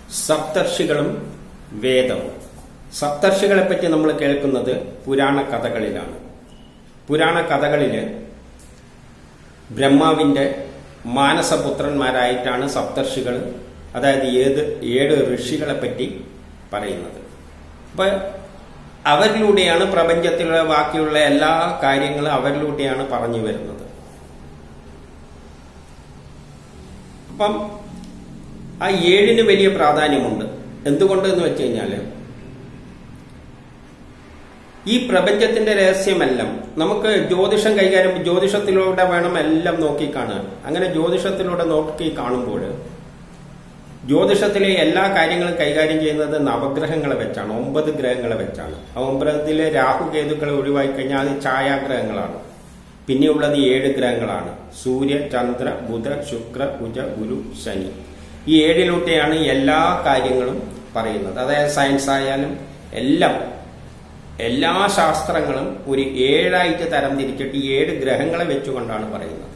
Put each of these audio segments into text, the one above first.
സപ്തർഷികളും വേദവും സപ്തർഷികളെ പറ്റി നമ്മൾ കേൾക്കുന്നത് പുരാണ കഥകളിലാണ് പുരാണ കഥകളില് ബ്രഹ്മാവിന്റെ മാനസപുത്രന്മാരായിട്ടാണ് സപ്തർഷികൾ അതായത് ഏത് ഏഴ് ഋഷികളെ പറ്റി പറയുന്നത് അപ്പൊ അവരിലൂടെയാണ് പ്രപഞ്ചത്തിലുള്ള ബാക്കിയുള്ള എല്ലാ കാര്യങ്ങളും അവരിലൂടെയാണ് പറഞ്ഞു വരുന്നത് അപ്പം ആ ഏഴിന് വലിയ പ്രാധാന്യമുണ്ട് എന്തുകൊണ്ട് എന്ന് വെച്ച് കഴിഞ്ഞാൽ ഈ പ്രപഞ്ചത്തിന്റെ രഹസ്യമെല്ലാം നമുക്ക് ജ്യോതിഷം കൈകാര്യം ജ്യോതിഷത്തിലൂടെ വേണം എല്ലാം നോക്കി കാണാൻ അങ്ങനെ ജ്യോതിഷത്തിലൂടെ നോക്കി കാണുമ്പോൾ ജ്യോതിഷത്തിലെ എല്ലാ കാര്യങ്ങളും കൈകാര്യം ചെയ്യുന്നത് നവഗ്രഹങ്ങളെ വെച്ചാണ് ഒമ്പത് ഗ്രഹങ്ങളെ വെച്ചാണ് ആ ഒമ്പതിലെ രാഹുകേതുക്കളെ ഒഴിവാക്കി കഴിഞ്ഞാൽ അത് ഛായാഗ്രഹങ്ങളാണ് പിന്നെയുള്ളത് ഏഴ് ഗ്രഹങ്ങളാണ് സൂര്യ ചന്ദ്ര ബുധ ശുക്ര കുജ ഗുരു ശനി ഈ ഏഴിലൂടെയാണ് എല്ലാ കാര്യങ്ങളും പറയുന്നത് അതായത് സയൻസ് ആയാലും എല്ലാം എല്ലാ ശാസ്ത്രങ്ങളും ഒരു ഏഴായിട്ട് തരംതിരിച്ചിട്ട് ഈ ഏഴ് ഗ്രഹങ്ങളെ വെച്ചുകൊണ്ടാണ് പറയുന്നത്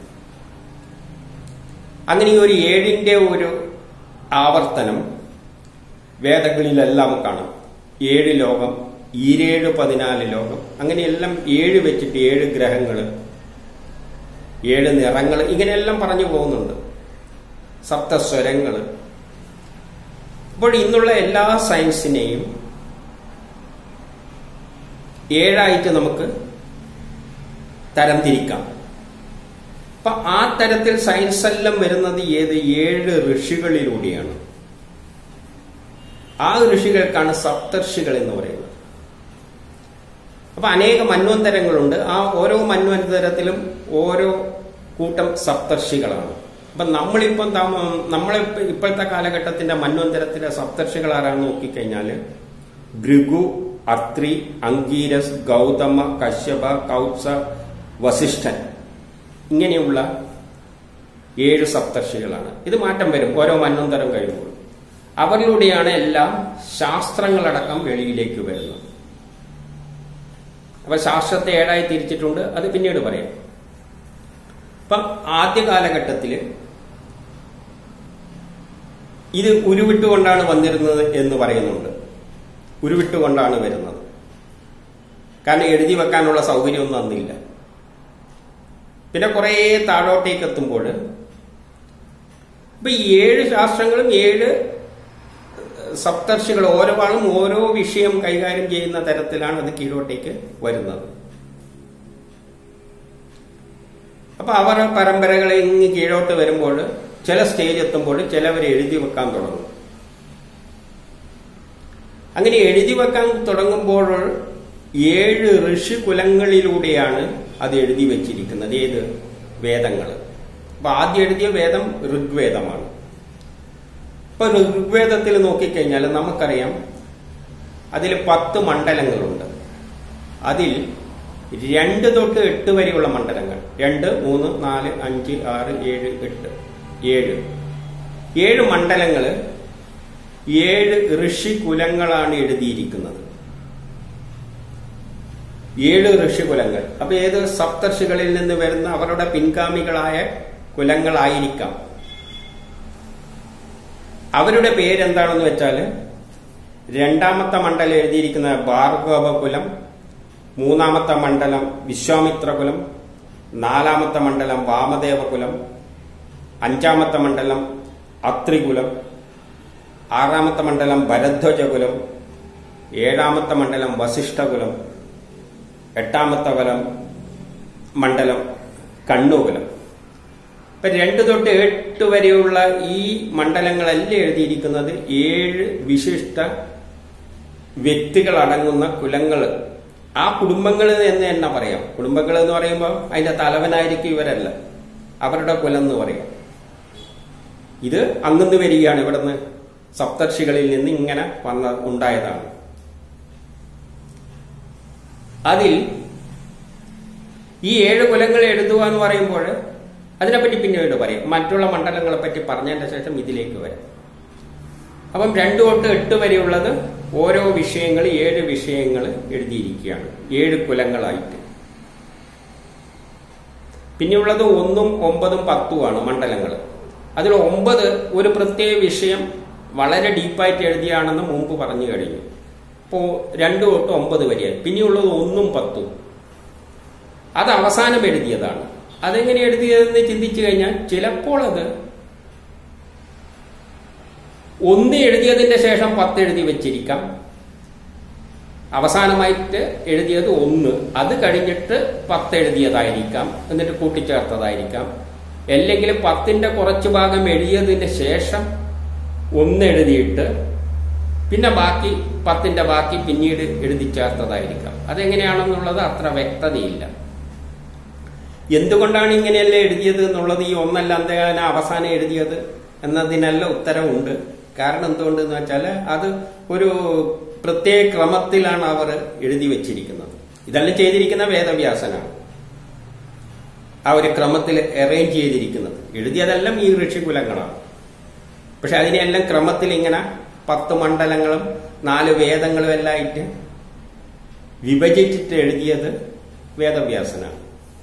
അങ്ങനെ ഈ ഒരു ഏഴിന്റെ ഒരു ആവർത്തനം വേദങ്ങളിലെല്ലാം കാണാം ഏഴ് ലോകം ഈരേഴ് പതിനാല് ലോകം അങ്ങനെയെല്ലാം ഏഴ് വെച്ചിട്ട് ഏഴ് ഗ്രഹങ്ങൾ ഏഴ് നിറങ്ങൾ ഇങ്ങനെയെല്ലാം പറഞ്ഞു പോകുന്നുണ്ട് സപ്തസ്വരങ്ങൾ അപ്പോൾ ഇന്നുള്ള എല്ലാ സയൻസിനെയും ഏഴായിട്ട് നമുക്ക് തരംതിരിക്കാം അപ്പൊ ആ തരത്തിൽ സയൻസ് എല്ലാം വരുന്നത് ഏത് ഏഴ് ഋഷികളിലൂടെയാണ് ആ ഋഷികൾക്കാണ് സപ്തർഷികൾ എന്ന് പറയുന്നത് അപ്പൊ അനേക മന്വന്തരങ്ങളുണ്ട് ആ ഓരോ മന്വന്തരത്തിലും ഓരോ കൂട്ടം സപ്തർഷികളാണ് അപ്പൊ നമ്മളിപ്പം നമ്മളെ ഇപ്പോഴത്തെ കാലഘട്ടത്തിന്റെ മന്വന്തരത്തിലെ സപ്തർഷികൾ ആരാണെന്ന് നോക്കിക്കഴിഞ്ഞാല് ഭൃഗു അത്രി അങ്കീരസ് ഗൗതമ കശ്യപ കൗത്സ വസിഷ്ഠൻ ഇങ്ങനെയുള്ള ഏഴ് സപ്തർഷികളാണ് ഇത് മാറ്റം വരും ഓരോ മന്വന്തരം കഴിയുമ്പോൾ അവരിലൂടെയാണ് എല്ലാം ശാസ്ത്രങ്ങളടക്കം വെളിയിലേക്ക് വരുന്നത് അപ്പൊ ശാസ്ത്രത്തെ ഏഴായി തിരിച്ചിട്ടുണ്ട് അത് പിന്നീട് പറയാം ഇപ്പം ആദ്യ കാലഘട്ടത്തില് ഇത് ഉരുവിട്ടുകൊണ്ടാണ് വന്നിരുന്നത് എന്ന് പറയുന്നുണ്ട് ഉരുവിട്ടുകൊണ്ടാണ് വരുന്നത് കാരണം എഴുതി വെക്കാനുള്ള സൗകര്യമൊന്നും അന്നില്ല പിന്നെ കുറെ താഴോട്ടേക്ക് എത്തുമ്പോൾ ഇപ്പൊ ഈ ഏഴ് ശാസ്ത്രങ്ങളും ഏഴ് സപ്തർഷികൾ ഓരോ ആളും ഓരോ വിഷയം കൈകാര്യം ചെയ്യുന്ന തരത്തിലാണ് അത് കീഴോട്ടേക്ക് വരുന്നത് അപ്പൊ അവർ പരമ്പരകളെ ഇങ്ങ് കീഴോട്ട് വരുമ്പോൾ ചില സ്റ്റേജ് എത്തുമ്പോൾ ചിലവർ എഴുതി വെക്കാൻ തുടങ്ങും അങ്ങനെ എഴുതി വെക്കാൻ തുടങ്ങുമ്പോൾ ഏഴ് ഋഷികുലങ്ങളിലൂടെയാണ് അത് എഴുതി വെച്ചിരിക്കുന്നത് ഏത് വേദങ്ങൾ അപ്പൊ ആദ്യം എഴുതിയ വേദം ഋഗ്വേദമാണ് ഇപ്പൊ ഋഗ്വേദത്തിൽ നോക്കിക്കഴിഞ്ഞാൽ നമുക്കറിയാം അതിൽ പത്ത് മണ്ഡലങ്ങളുണ്ട് അതിൽ രണ്ട് തൊട്ട് എട്ട് വരെയുള്ള മണ്ഡലങ്ങൾ രണ്ട് മൂന്ന് നാല് അഞ്ച് ആറ് ഏഴ് എട്ട് ഏഴ് ഏഴ് മണ്ഡലങ്ങള് ഏഴ് ഋഷികുലങ്ങളാണ് എഴുതിയിരിക്കുന്നത് ഏഴ് ഋഷികുലങ്ങൾ അപ്പൊ ഏത് സപ്തർഷികളിൽ നിന്ന് വരുന്ന അവരുടെ പിൻഗാമികളായ കുലങ്ങളായിരിക്കാം അവരുടെ പേരെന്താണെന്ന് വെച്ചാൽ രണ്ടാമത്തെ മണ്ഡലം എഴുതിയിരിക്കുന്ന ഭാർഗവകുലം മൂന്നാമത്തെ മണ്ഡലം വിശ്വാമിത്രകുലം നാലാമത്തെ മണ്ഡലം വാമദേവകുലം അഞ്ചാമത്തെ മണ്ഡലം അത്രികുലം ആറാമത്തെ മണ്ഡലം ഭരദ്വജകുലം ഏഴാമത്തെ മണ്ഡലം വസിഷ്ഠകുലം എട്ടാമത്തെ കുലം മണ്ഡലം കണ്ണുകുലം ഇപ്പൊ രണ്ട് തൊട്ട് എട്ട് വരെയുള്ള ഈ മണ്ഡലങ്ങളെല്ലാം എഴുതിയിരിക്കുന്നത് ഏഴ് വിശിഷ്ട വ്യക്തികൾ അടങ്ങുന്ന കുലങ്ങൾ ആ കുടുംബങ്ങൾ എന്ന് തന്നെ പറയാം കുടുംബങ്ങൾ എന്ന് പറയുമ്പോൾ അതിന്റെ തലവനായിരിക്കും ഇവരല്ല അവരുടെ കുലം എന്ന് പറയാം ഇത് അങ്ങന്ന് വരികയാണ് ഇവിടുന്ന് സപ്തർഷികളിൽ നിന്ന് ഇങ്ങനെ വന്ന ഉണ്ടായതാണ് അതിൽ ഈ ഏഴ് കുലങ്ങൾ എഴുതുക എന്ന് പറയുമ്പോൾ അതിനെപ്പറ്റി പിന്നീട് പറയാം മറ്റുള്ള മണ്ഡലങ്ങളെ പറ്റി പറഞ്ഞതിന്റെ ശേഷം ഇതിലേക്ക് വരാം അപ്പം രണ്ടു തൊട്ട് എട്ട് വരെയുള്ളത് ഓരോ വിഷയങ്ങൾ ഏഴ് വിഷയങ്ങൾ എഴുതിയിരിക്കുകയാണ് ഏഴ് കുലങ്ങളായിട്ട് പിന്നെയുള്ളത് ഒന്നും ഒമ്പതും പത്തുമാണ് മണ്ഡലങ്ങൾ അതിൽ ഒമ്പത് ഒരു പ്രത്യേക വിഷയം വളരെ ഡീപ്പായിട്ട് എഴുതിയാണെന്ന് മുമ്പ് പറഞ്ഞു കഴിഞ്ഞു അപ്പോൾ രണ്ട് തൊട്ട് ഒമ്പത് വരെയായി പിന്നെയുള്ളത് ഒന്നും പത്തും അത് അവസാനം എഴുതിയതാണ് അതെങ്ങനെ എഴുതിയതെന്ന് ചിന്തിച്ചു കഴിഞ്ഞാൽ ചിലപ്പോൾ അത് ഒന്ന് എഴുതിയതിന്റെ ശേഷം പത്ത് എഴുതി വെച്ചിരിക്കാം അവസാനമായിട്ട് എഴുതിയത് ഒന്ന് അത് കഴിഞ്ഞിട്ട് പത്ത് എഴുതിയതായിരിക്കാം എന്നിട്ട് കൂട്ടിച്ചേർത്തതായിരിക്കാം അല്ലെങ്കിൽ പത്തിന്റെ കുറച്ച് ഭാഗം എഴുതിയതിന് ശേഷം ഒന്ന് എഴുതിയിട്ട് പിന്നെ ബാക്കി പത്തിന്റെ ബാക്കി പിന്നീട് എഴുതി ചേർത്തതായിരിക്കാം അതെങ്ങനെയാണെന്നുള്ളത് അത്ര വ്യക്തതയില്ല എന്തുകൊണ്ടാണ് ഇങ്ങനെയല്ല എഴുതിയത് എന്നുള്ളത് ഈ ഒന്നല്ല എന്താണ് അവസാനം എഴുതിയത് എന്നതിനല്ല ഉത്തരവുണ്ട് കാരണം എന്തുകൊണ്ടെന്ന് വെച്ചാൽ അത് ഒരു പ്രത്യേക ക്രമത്തിലാണ് അവർ എഴുതി വെച്ചിരിക്കുന്നത് ഇതെല്ലാം ചെയ്തിരിക്കുന്ന വേദവ്യാസനാണ് ആ ഒരു ക്രമത്തിൽ അറേഞ്ച് ചെയ്തിരിക്കുന്നത് എഴുതിയതെല്ലാം ഈ ഋഷികുലങ്ങളാണ് പക്ഷെ അതിനെല്ലാം ക്രമത്തിൽ ഇങ്ങനെ പത്ത് മണ്ഡലങ്ങളും നാല് വേദങ്ങളും എല്ലാം ആയിട്ട് വിഭജിച്ചിട്ട് എഴുതിയത് വേദവ്യാസനാണ്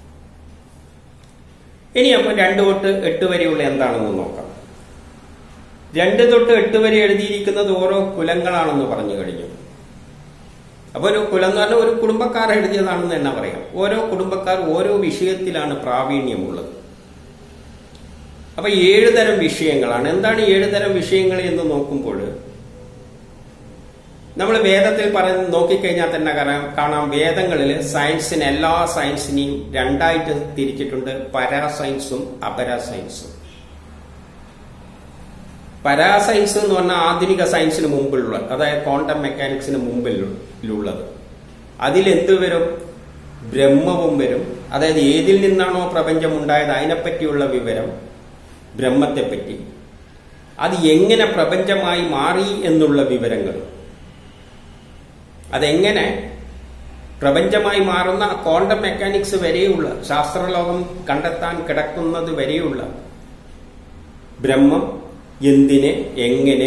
ഇനി അപ്പം രണ്ട് തൊട്ട് എട്ട് വരെയുള്ള എന്താണെന്ന് നോക്കാം രണ്ട് തൊട്ട് എട്ട് വരെ എഴുതിയിരിക്കുന്നത് ഓരോ കുലങ്ങളാണെന്ന് പറഞ്ഞു കഴിഞ്ഞു അപ്പൊ ഒരു കുലം എന്ന് പറഞ്ഞാൽ ഒരു കുടുംബക്കാർ എഴുതിയതാണെന്ന് തന്നെ പറയാം ഓരോ കുടുംബക്കാർ ഓരോ വിഷയത്തിലാണ് പ്രാവീണ്യമുള്ളത് അപ്പൊ ഏഴ് തരം വിഷയങ്ങളാണ് എന്താണ് ഏഴ് തരം വിഷയങ്ങൾ എന്ന് നോക്കുമ്പോൾ നമ്മൾ വേദത്തിൽ പറയുന്ന നോക്കിക്കഴിഞ്ഞാൽ തന്നെ കാണാം കാണാം വേദങ്ങളിൽ സയൻസിന് എല്ലാ സയൻസിനെയും രണ്ടായിട്ട് തിരിച്ചിട്ടുണ്ട് പരാ സയൻസും അപരാ സയൻസും പരാ സയൻസ് എന്ന് പറഞ്ഞാൽ ആധുനിക സയൻസിന് മുമ്പിലുള്ള അതായത് ക്വാണ്ടം മെക്കാനിക്സിന് മുമ്പിലുള്ളത് അതിൽ എന്ത് വരും ബ്രഹ്മവും വരും അതായത് ഏതിൽ നിന്നാണോ പ്രപഞ്ചം ഉണ്ടായത് അതിനെപ്പറ്റിയുള്ള വിവരം ബ്രഹ്മത്തെപ്പറ്റി അത് എങ്ങനെ പ്രപഞ്ചമായി മാറി എന്നുള്ള വിവരങ്ങൾ അതെങ്ങനെ പ്രപഞ്ചമായി മാറുന്ന ക്വാണ്ടം മെക്കാനിക്സ് വരെയുള്ള ശാസ്ത്രലോകം കണ്ടെത്താൻ കിടക്കുന്നത് വരെയുള്ള ബ്രഹ്മം എന്തിന് എങ്ങനെ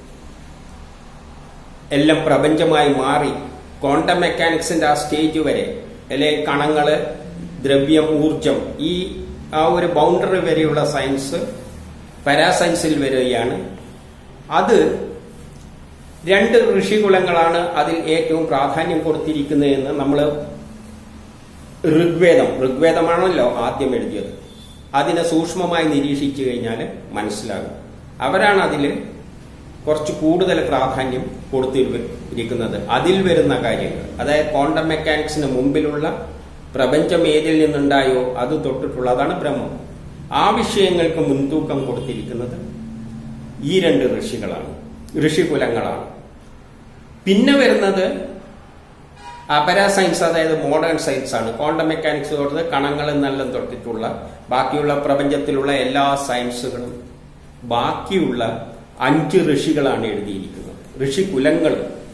എല്ലാം പ്രപഞ്ചമായി മാറി ക്വാണ്ടം മെക്കാനിക്സിന്റെ ആ സ്റ്റേജ് വരെ അല്ലെ കണങ്ങള് ദ്രവ്യം ഊർജം ഈ ആ ഒരു ബൗണ്ടറി വരെയുള്ള സയൻസ് പരാസയൻസിൽ വരികയാണ് അത് രണ്ട് ഋഷികുലങ്ങളാണ് അതിൽ ഏറ്റവും പ്രാധാന്യം കൊടുത്തിരിക്കുന്നത് എന്ന് നമ്മൾ ഋഗ്വേദം ഋഗ്വേദമാണല്ലോ ആദ്യം എഴുതിയത് അതിനെ സൂക്ഷ്മമായി നിരീക്ഷിച്ചു കഴിഞ്ഞാൽ മനസ്സിലാകും അവരാണ് അതിൽ കുറച്ച് കൂടുതൽ പ്രാധാന്യം കൊടുത്തിരിക്കുന്നത് അതിൽ വരുന്ന കാര്യങ്ങൾ അതായത് ക്വാണ്ടം മെക്കാനിക്സിന് മുമ്പിലുള്ള പ്രപഞ്ചം ഏതിൽ നിന്നുണ്ടായോ അത് തൊട്ടിട്ടുള്ളതാണ് ബ്രഹ്മം ആ വിഷയങ്ങൾക്ക് മുൻതൂക്കം കൊടുത്തിരിക്കുന്നത് ഈ രണ്ട് ഋഷികളാണ് ഋഷികുലങ്ങളാണ് പിന്നെ വരുന്നത് അപര സയൻസ് അതായത് മോഡേൺ സയൻസ് ആണ് ക്വാണ്ടം മെക്കാനിക്സ് തൊട്ട് കണങ്ങൾ എന്നെല്ലാം തൊട്ടിട്ടുള്ള ബാക്കിയുള്ള പ്രപഞ്ചത്തിലുള്ള എല്ലാ സയൻസുകളും ബാക്കിയുള്ള അഞ്ച് ഋഷികളാണ് എഴുതിയിരിക്കുന്നത് ഋഷികുലങ്ങൾ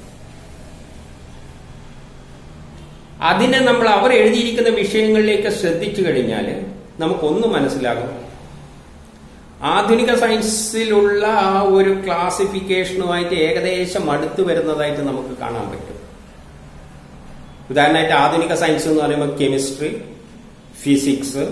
അതിനെ നമ്മൾ അവർ എഴുതിയിരിക്കുന്ന വിഷയങ്ങളിലേക്ക് ശ്രദ്ധിച്ചു കഴിഞ്ഞാൽ നമുക്കൊന്ന് മനസ്സിലാകും ആധുനിക സയൻസിലുള്ള ആ ഒരു ക്ലാസിഫിക്കേഷനുമായിട്ട് ഏകദേശം അടുത്ത് വരുന്നതായിട്ട് നമുക്ക് കാണാൻ പറ്റും ഉദാഹരണമായിട്ട് ആധുനിക സയൻസ് എന്ന് പറയുമ്പോൾ കെമിസ്ട്രി ഫിസിക്സ്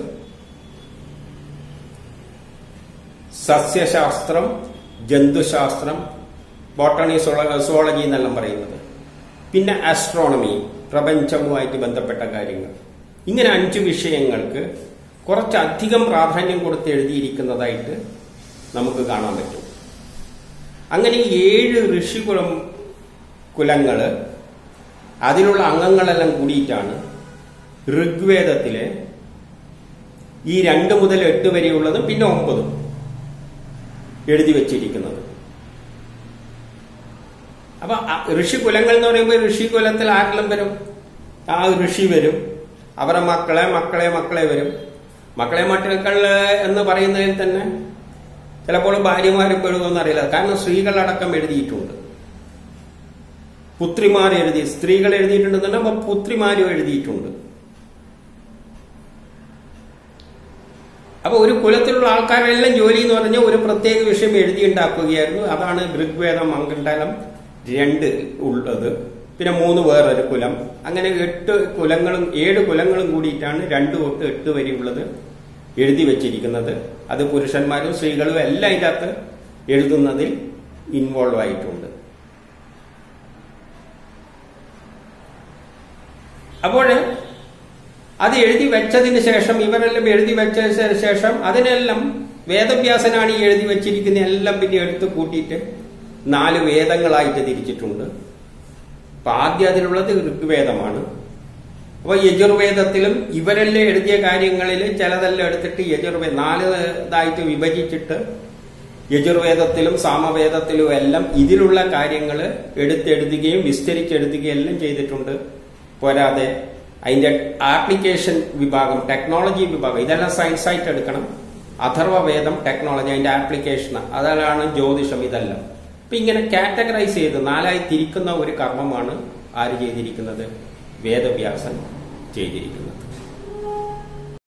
സസ്യശാസ്ത്രം ജന്തുശാസ്ത്രം ബോട്ടണി സോളജി എന്നെല്ലാം പറയുന്നത് പിന്നെ ആസ്ട്രോണമി പ്രപഞ്ചവുമായിട്ട് ബന്ധപ്പെട്ട കാര്യങ്ങൾ ഇങ്ങനെ അഞ്ച് വിഷയങ്ങൾക്ക് കുറച്ചധികം പ്രാധാന്യം കൊടുത്ത് എഴുതിയിരിക്കുന്നതായിട്ട് നമുക്ക് കാണാൻ പറ്റും അങ്ങനെ ഏഴ് ഋഷികുലം കുലങ്ങള് അതിലുള്ള അംഗങ്ങളെല്ലാം കൂടിയിട്ടാണ് ഋഗ്വേദത്തിലെ ഈ രണ്ട് മുതൽ എട്ട് വരെയുള്ളതും പിന്നെ ഒമ്പതും എഴുതി വച്ചിരിക്കുന്നത് അപ്പൊ ഋഷികുലങ്ങൾ എന്ന് പറയുമ്പോൾ ഋഷികുലത്തിൽ ആരെല്ലാം വരും ആ ഋഷി വരും അവരുടെ മക്കളെ മക്കളെ മക്കളെ വരും മക്കളെ മക്കള് എന്ന് പറയുന്നതിൽ തന്നെ ചിലപ്പോൾ ഭാര്യമാരും എഴുതുമെന്ന് അറിയില്ല കാരണം സ്ത്രീകളടക്കം എഴുതിയിട്ടുണ്ട് പുത്രിമാർ എഴുതി സ്ത്രീകൾ എഴുതിയിട്ടുണ്ടെന്നുണ്ടെങ്കിൽ അപ്പൊ പുത്രിമാരും എഴുതിയിട്ടുണ്ട് അപ്പൊ ഒരു കുലത്തിലുള്ള ആൾക്കാരെല്ലാം ജോലി എന്ന് പറഞ്ഞാൽ ഒരു പ്രത്യേക വിഷയം എഴുതിയുണ്ടാക്കുകയായിരുന്നു അതാണ് ഋഗ്വേദം മംഗണ്ഡലം രണ്ട് ഉള്ളത് പിന്നെ മൂന്ന് വേറൊരു കുലം അങ്ങനെ എട്ട് കുലങ്ങളും ഏഴ് കുലങ്ങളും കൂടിയിട്ടാണ് രണ്ട് തൊട്ട് എട്ട് വരെയുള്ളത് എഴുതി വെച്ചിരിക്കുന്നത് അത് പുരുഷന്മാരും സ്ത്രീകളും എല്ലാം ഇതിനകത്ത് എഴുതുന്നതിൽ ഇൻവോൾവ് ആയിട്ടുണ്ട് അപ്പോൾ അത് എഴുതി വെച്ചതിന് ശേഷം ഇവരെല്ലാം എഴുതി വെച്ചതിന് ശേഷം അതിനെല്ലാം വേദവ്യാസനാണ് ഈ എഴുതി വെച്ചിരിക്കുന്ന എല്ലാം പിന്നെ എടുത്ത് കൂട്ടിയിട്ട് നാല് വേദങ്ങളായിട്ട് തിരിച്ചിട്ടുണ്ട് അപ്പൊ ആദ്യം അതിലുള്ളത് ഋഗ്വേദമാണ് അപ്പൊ യജുർവേദത്തിലും ഇവരെല്ലാം എഴുതിയ കാര്യങ്ങളിൽ ചിലതെല്ലാം എടുത്തിട്ട് യജുർവേദ നാല് ഇതായിട്ട് വിഭജിച്ചിട്ട് യജുർവേദത്തിലും സാമവേദത്തിലും എല്ലാം ഇതിലുള്ള കാര്യങ്ങൾ എടുത്തെഴുതുകയും വിസ്തരിച്ചെഴുതുകയും എല്ലാം ചെയ്തിട്ടുണ്ട് പോരാതെ അതിന്റെ ആപ്ലിക്കേഷൻ വിഭാഗം ടെക്നോളജി വിഭാഗം ഇതെല്ലാം സയൻസ് ആയിട്ട് എടുക്കണം അഥർവവേദം ടെക്നോളജി അതിന്റെ ആപ്ലിക്കേഷൻ അതാണ് ജ്യോതിഷം ഇതെല്ലാം അപ്പൊ ഇങ്ങനെ കാറ്റഗറൈസ് ചെയ്ത് നാലായി തിരിക്കുന്ന ഒരു കർമ്മമാണ് ആര് ചെയ്തിരിക്കുന്നത് വേദവ്യാസൻ ചെയ്തിരിക്കുന്നത്